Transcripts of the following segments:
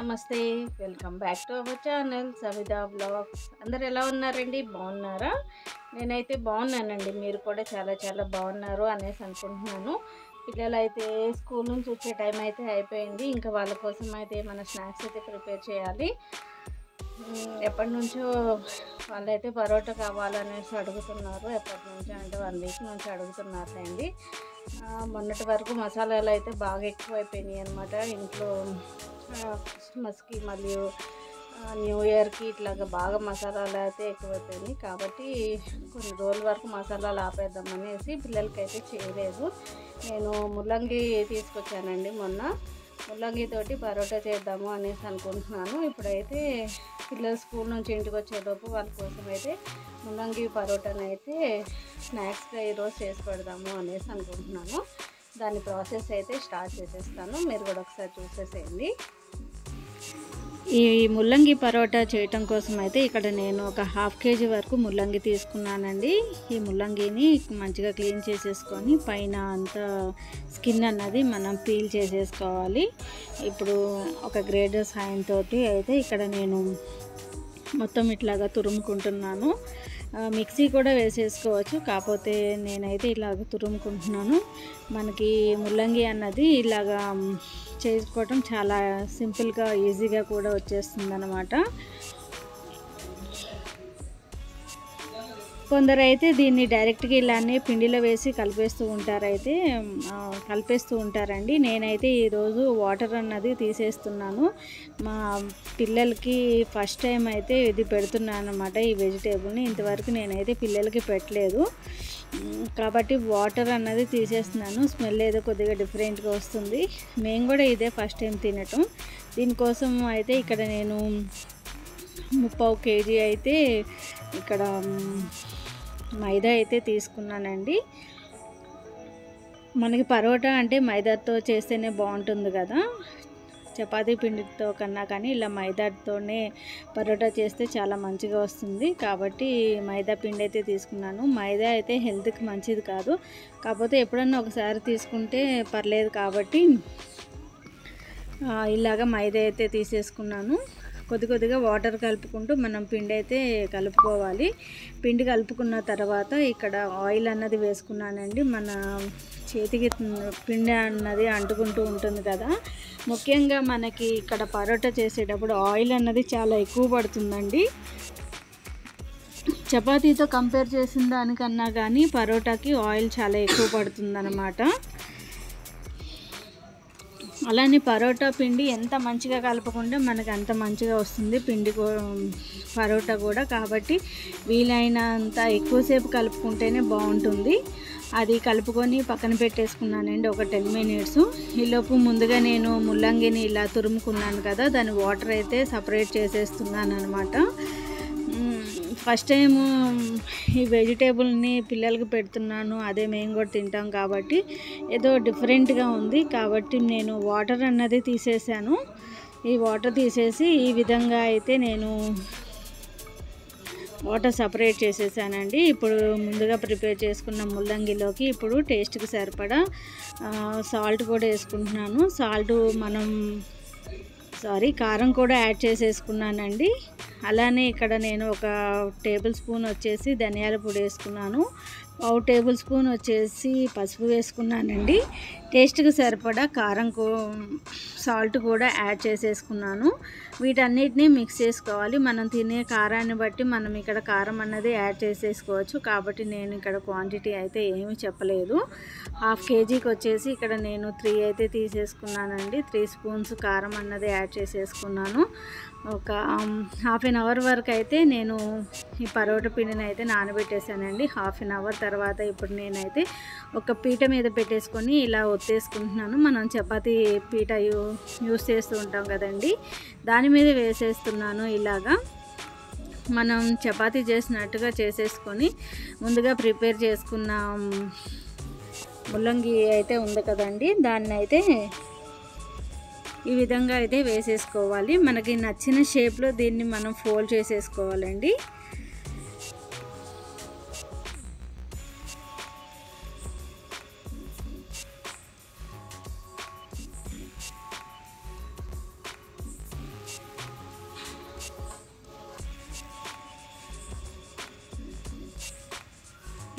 నమస్తే welcome back to our channel Savitha blogs అందరు ఎలా ఉన్నారండి బాగున్నారా నేనైతే బాగున్నానండి మీరు కూడా చాలా చాలా బాగున్నారు అనేసి అనుకుంటున్నాను పిల్లలు అయితే స్కూల్ నుంచి వచ్చే టైం అయితే అయిపోయింది ఇంకా వాళ్ళ కోసం అయితే మన స్నాక్స్ అయితే ప్రిపేర్ చేయాలి ఉమ్, ఎప్పటి నుంచో వాళ్ళైతే పరోటా కావాలనేసి అడుగుతున్నారు ఎప్పటి నుంచో అంటే వన్ వీక్ నుంచి అడుగుతున్నారులేండి ఆ, మొన్నటి వరకు మసాలాలు అయితే బాగా ఎక్కువైపోయినాయి అనమాట ఇంట్లో ఆ, క్రిస్మస్కి మరియు ఆ, న్యూ ఇయర్కి ఇట్లాగా బాగా మసాలాలు అయితే ఎక్కువైపోయినాయి కాబట్టి కొన్ని రోజుల వరకు మసాలాలు ఆపేద్దాం అనేసి పిల్లలకైతే చేయలేదు నేను ముల్లంగి తీసుకొచ్చానండి మొన్న ముల్లంగి తోటి పరోటా చేద్దాము అనేసి అనుకుంటున్నాను ఇప్పుడైతే పిల్లలు స్కూల్ నుంచి ఇంటికి వచ్చేలోపు వాళ్ళ కోసం అయితే ముల్లంగి పరోటాని అయితే స్నాక్స్గా ఈరోజు చేసి పెడదాము అనేసి అనుకుంటున్నాను దాని ప్రాసెస్ అయితే స్టార్ట్ చేసేస్తాను మీరు కూడా ఒకసారి చూసేసేయండి ఈ ముల్లంగి పరోటా చేయటం కోసం అయితే ఇక్కడ నేను ఒక హాఫ్ కేజీ వరకు ముల్లంగి తీసుకున్నానండి ఈ ముల్లంగిని మంచిగా క్లీన్ చేసేసుకొని పైన అంతా స్కిన్ అన్నది మనం పీల్ చేసేసుకోవాలి ఇప్పుడు ఒక గ్రేడర్ సాయంతో అయితే ఇక్కడ నేను మొత్తం ఇట్లాగా తురుముకుంటున్నాను ఆ, మిక్సీ కూడా వేసేసుకోవచ్చు కాకపోతే నేనైతే ఇలాగ తురుముకుంటున్నాను మనకి ముల్లంగి అన్నది ఇలాగా మ్, చేసుకోవటం చాలా సింపుల్గా ఈజీగా కూడా వచ్చేస్తుంది అనమాట కొందరు అయితే దీన్ని డైరెక్ట్గా ఇలానే పిండిలో వేసి కలిపేస్తూ ఉంటారైతే ఆ, కలిపేస్తూ ఉంటారండి నేనైతే ఈరోజు వాటర్ అన్నది తీసేస్తున్నాను మా పిల్లలకి ఫస్ట్ టైం అయితే ఇది పెడుతున్నాను అనమాట ఈ వెజిటేబుల్ని ఇంతవరకు నేనైతే పిల్లలకి పెట్టలేదు ఉమ్, కాబట్టి వాటర్ అన్నది తీసేస్తున్నాను స్మెల్ ఏదో కొద్దిగా డిఫరెంట్గా వస్తుంది మేము కూడా ఇదే ఫస్ట్ టైం తినటం దీనికోసం అయితే ఇక్కడ నేను ముప్పావు కేజీ అయితే ఇక్కడ మ్, మైదా అయితే తీసుకున్నానండి మనకి పరోటా అంటే మైదాతో చేస్తేనే బాగుంటుంది కదా చపాతీ పిండితో కన్నా కానీ ఇలా మైదాతోనే పరోటా చేస్తే చాలా మంచిగా వస్తుంది కాబట్టి మైదా పిండి అయితే తీసుకున్నాను మైదా అయితే హెల్త్కి మంచిది కాదు కాకపోతే ఎప్పుడన్నా ఒకసారి తీసుకుంటే పర్లేదు కాబట్టి ఆ, ఇలాగ మైదా అయితే తీసేసుకున్నాను కొద్ది కొద్దిగా వాటర్ కలుపుకుంటూ మనం పిండి అయితే కలుపుకోవాలి పిండి కలుపుకున్న తర్వాత ఇక్కడ ఆయిల్ అన్నది వేసుకున్నానండి మన చేతికి పిండి అన్నది అంటుకుంటూ ఉంటుంది కదా ముఖ్యంగా మనకి ఇక్కడ పరోటా చేసేటప్పుడు ఆయిల్ అన్నది చాలా ఎక్కువ పడుతుందండి చపాతీతో కంపేర్ చేసిన దానికన్నా కానీ పరోటాకి ఆయిల్ చాలా ఎక్కువ పడుతుందన్నమాట అలానే పరోటా పిండి ఎంత మంచిగా కలుపుకుంటే మనకు అంత మంచిగా వస్తుంది పిండి కూ- పరోటా కూడా కాబట్టి వీలైనంత ఎక్కువసేపు కలుపుకుంటేనే బాగుంటుంది అది కలుపుకొని పక్కన పెట్టేసుకున్నానండి ఒక టెన్ మినిట్స్ ఈలోపు ముందుగా నేను ముల్లంగిని ఇలా తురుముకున్నాను కదా దాని వాటర్ అయితే సపరేట్ చేసేస్తున్నాను అనమాట ఫస్ట్ టైం ఈ వెజిటేబుల్ని పిల్లలకి పెడుతున్నాను అదే మేము కూడా తింటాం కాబట్టి ఏదో డిఫరెంట్గా ఉంది కాబట్టి నేను వాటర్ అన్నది తీసేసాను ఈ వాటర్ తీసేసి ఈ విధంగా అయితే నేను వాటర్ సపరేట్ చేసేసానండి ఇప్పుడు ముందుగా ప్రిపేర్ చేసుకున్న ముల్లంగిలోకి ఇప్పుడు టేస్ట్కి సరిపడా సాల్ట్ కూడా వేసుకుంటున్నాను సాల్ట్ మనం సారీ కారం కూడా యాడ్ చేసేసుకున్నానండి అలానే ఇక్కడ నేను ఒక టేబుల్ స్పూన్ వచ్చేసి ధనియాల పొడి వేసుకున్నాను పావు టేబుల్ స్పూన్ వచ్చేసి పసుపు వేసుకున్నానండి టేస్ట్కి సరిపడా కారం కూ సాల్ట్ కూడా యాడ్ చేసేసుకున్నాను వీటన్నిటిని మిక్స్ చేసుకోవాలి మనం తినే కారాన్ని బట్టి మనం ఇక్కడ కారం అన్నది యాడ్ చేసేసుకోవచ్చు కాబట్టి నేను ఇక్కడ క్వాంటిటీ అయితే ఏమీ చెప్పలేదు హాఫ్ కేజీకి వచ్చేసి ఇక్కడ నేను త్రీ అయితే తీసేసుకున్నానండి త్రీ స్పూన్స్ కారం అన్నది యాడ్ చేసేసుకున్నాను ఒక హాఫ్ అన్ అవర్ వరకు అయితే నేను ఈ పరోటా పిండిని అయితే నానబెట్టేశానండి హాఫ్ అన్ అవర్ తర్వాత ఇప్పుడు నేనైతే ఒక పీట మీద పెట్టేసుకొని ఇలా ఒత్తేసుకుంటున్నాను మనం చపాతీ పీట యూ యూస్ చేస్తూ ఉంటాం కదండి దాని మీద వేసేస్తున్నాను ఇలాగా మనం చపాతీ చేసినట్టుగా చేసేసుకొని ముందుగా ప్రిపేర్ చేసుకున్న ముల్లంగి అయితే ఉంది కదండి దాన్ని అయితే ఈ విధంగా అయితే వేసేసుకోవాలి మనకి నచ్చిన షేప్లో దీన్ని మనం ఫోల్డ్ చేసేసుకోవాలండి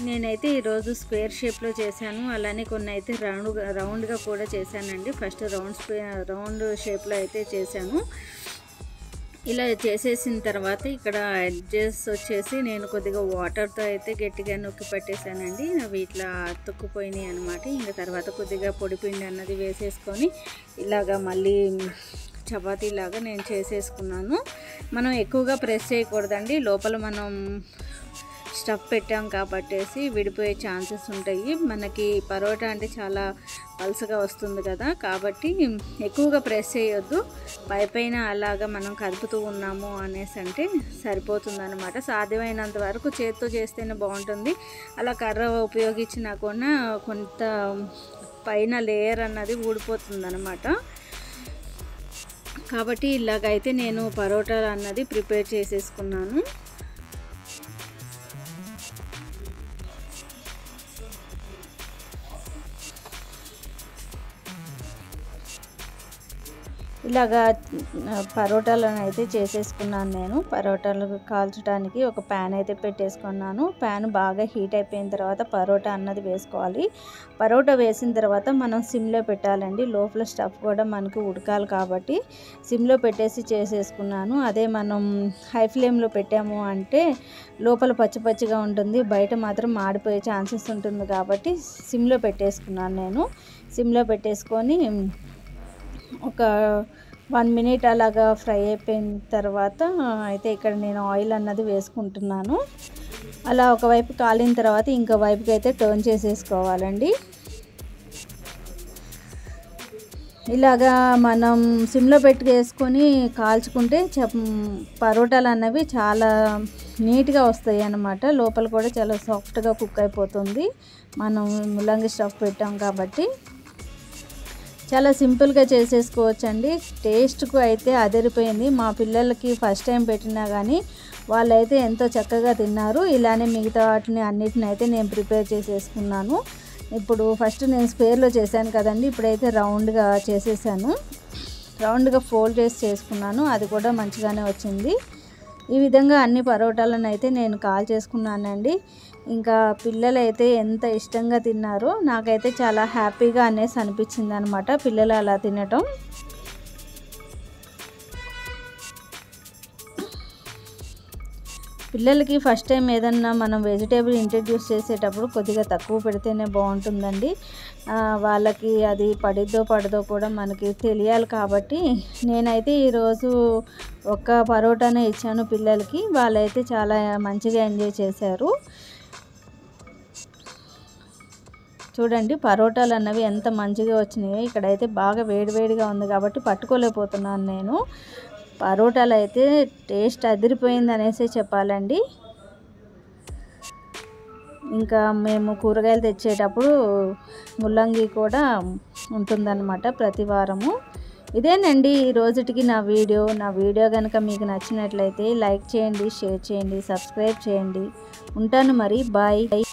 నేనైతే ఈరోజు స్క్వేర్ షేప్లో చేశాను అలానే కొన్ని అయితే రౌండ్ రౌండ్గా కూడా చేశానండి ఫస్ట్ రౌండ్ స్క్వే రౌండ్ షేప్లో అయితే చేశాను ఇలా చేసేసిన తర్వాత ఇక్కడ ఎడ్జెస్ వచ్చేసి నేను కొద్దిగా వాటర్తో అయితే గట్టిగా నొక్కి పట్టేశానండి అవి ఇట్లా అతుక్కుపోయినాయి అనమాట ఇంకా తర్వాత కొద్దిగా పొడిపిండి అన్నది వేసేసుకొని ఇలాగా మళ్ళీ చపాతీ లాగా నేను చేసేసుకున్నాను మనం ఎక్కువగా ప్రెస్ చేయకూడదండి లోపల మనం స్టఫ్ పెట్టాం కాబట్టేసి విడిపోయే ఛాన్సెస్ ఉంటాయి మనకి పరోటా అంటే చాలా పలుసగా వస్తుంది కదా కాబట్టి ఎక్కువగా ప్రెస్ చేయొద్దు పై పైన అలాగా మనం కదుపుతూ ఉన్నాము అనేసి అంటే సరిపోతుంది అనమాట సాధ్యమైనంత వరకు చేత్తో చేస్తేనే బాగుంటుంది అలా కర్ర ఉపయోగించినా కూడా కొంత పైన లేయర్ అన్నది ఊడిపోతుంది అనమాట కాబట్టి ఇలాగైతే నేను పరోటా అన్నది ప్రిపేర్ చేసేసుకున్నాను ఇలాగా ఆ, పరోటాలను అయితే చేసేసుకున్నాను నేను పరోటాలు కాల్చడానికి ఒక ప్యాన్ అయితే పెట్టేసుకున్నాను ప్యాన్ బాగా హీట్ అయిపోయిన తర్వాత పరోటా అన్నది వేసుకోవాలి పరోటా వేసిన తర్వాత మనం సిమ్లో పెట్టాలండి లోపల స్టఫ్ కూడా మనకి ఉడకాలి కాబట్టి సిమ్లో పెట్టేసి చేసేసుకున్నాను అదే మనం హై ఫ్లేమ్లో పెట్టాము అంటే లోపల పచ్చి పచ్చిగా ఉంటుంది బయట మాత్రం మాడిపోయే ఛాన్సెస్ ఉంటుంది కాబట్టి సిమ్లో పెట్టేసుకున్నాను నేను సిమ్లో పెట్టేసుకొని ఒక వన్ మినిట్ అలాగా ఫ్రై అయిపోయిన తర్వాత అయితే ఇక్కడ నేను ఆయిల్ అన్నది వేసుకుంటున్నాను అలా ఒకవైపు కాలిన తర్వాత ఇంకో వైపుకి అయితే టర్న్ చేసేసుకోవాలండి ఇలాగా మనం సిమ్లో పెట్టి వేసుకొని కాల్చుకుంటే చప్ పరోటాలు అన్నవి చాలా నీట్గా వస్తాయి అన్నమాట లోపల కూడా చాలా సాఫ్ట్గా కుక్ అయిపోతుంది మనం ముల్లంగి స్టఫ్ పెట్టాం కాబట్టి చాలా సింపుల్గా చేసేసుకోవచ్చు అండి టేస్ట్కు అయితే అదిరిపోయింది మా పిల్లలకి ఫస్ట్ టైం పెట్టినా కానీ వాళ్ళైతే ఎంతో చక్కగా తిన్నారు ఇలానే మిగతా వాటిని అన్నిటిని అయితే నేను ప్రిపేర్ చేసేసుకున్నాను ఇప్పుడు ఫస్ట్ నేను స్క్వేర్లో చేశాను కదండి ఇప్పుడైతే రౌండ్గా చేసేసాను రౌండ్గా ఫోల్డ్ చేసి చేసుకున్నాను అది కూడా మంచిగానే వచ్చింది ఈ విధంగా అన్ని పరోటాలను అయితే నేను కాల్ చేసుకున్నానండి ఇంకా పిల్లలు అయితే ఎంత ఇష్టంగా తిన్నారో నాకైతే చాలా హ్యాపీగా అనేసి అనిపించింది అనమాట పిల్లలు అలా తినటం పిల్లలకి ఫస్ట్ టైం ఏదన్నా మనం వెజిటేబుల్ ఇంట్రడ్యూస్ చేసేటప్పుడు కొద్దిగా తక్కువ పెడితేనే బాగుంటుందండి ఆ, వాళ్ళకి అది పడిద్దో పడదో కూడా మనకి తెలియాలి కాబట్టి నేనైతే ఈరోజు ఒక్క పరోటానే ఇచ్చాను పిల్లలకి వాళ్ళైతే చాలా మంచిగా ఎంజాయ్ చేశారు చూడండి పరోటాలు అన్నవి ఎంత మంచిగా వచ్చినాయో ఇక్కడైతే బాగా వేడివేడిగా ఉంది కాబట్టి పట్టుకోలేకపోతున్నాను నేను పరోటాలు అయితే టేస్ట్ అదిరిపోయింది అనేసి చెప్పాలండి ఇంకా మేము కూరగాయలు తెచ్చేటప్పుడు ముల్లంగి కూడా ఉంటుందన్నమాట ప్రతి వారము ఇదేనండి ఈ రోజుటికి నా వీడియో నా వీడియో కనుక మీకు నచ్చినట్లయితే లైక్ చేయండి షేర్ చేయండి సబ్స్క్రైబ్ చేయండి ఉంటాను మరి బాయ్